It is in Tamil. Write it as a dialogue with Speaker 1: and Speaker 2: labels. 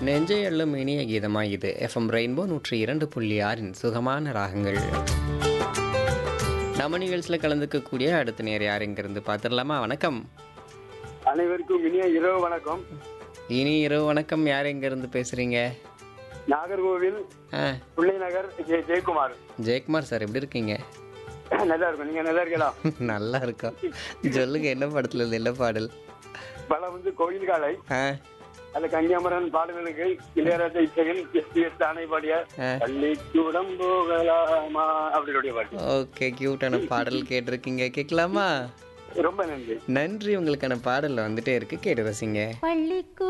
Speaker 1: நெஞ்சை அள்ளும் இனிய கீதமாய் இது எஃப்எம் ரெயின்போ நூற்றி இரண்டு புள்ளி ஆறின் சுகமான ராகங்கள் நம்ம நிகழ்ச்சியில் கலந்துக்கக்கூடிய அடுத்த நேர் யார் இங்கிருந்து பார்த்துடலாமா வணக்கம்
Speaker 2: அனைவருக்கும் இனிய இரவு வணக்கம்
Speaker 1: இனி இரவு வணக்கம் யார் இருந்து பேசுறீங்க
Speaker 2: நாகர்கோவில்
Speaker 1: ஆ
Speaker 2: பிள்ளை நகர் ஜெய ஜெயக்குமார்
Speaker 1: ஜெயக்குமார் சார் எப்படி இருக்கீங்க
Speaker 2: நல்லா இருக்கும் நீங்க நல்லா இருக்கலாம்
Speaker 1: நல்லா இருக்கோம் சொல்லுங்க என்ன படத்துல இருந்து என்ன பாடல்
Speaker 2: பல வந்து கோயில் காலை
Speaker 1: ஆ
Speaker 2: அது கன்னியாமரன் பாடல்களுக்கு இளையராஜா இசையில் எஸ் பி எஸ் தானே பாடிய
Speaker 1: ஆ.
Speaker 2: பள்ளிக்கூடம் போகலாமா அப்படினுடைய பாட்டு
Speaker 1: ஓகே கியூட்டான பாடல் கேட்டிருக்கீங்க கேட்கலாமா
Speaker 2: ரொம்ப நன்றி
Speaker 1: நன்றி உங்களுக்கான பாடல் வந்துட்டே இருக்கு கேட்டு ரசிங்க
Speaker 3: பள்ளிக்கு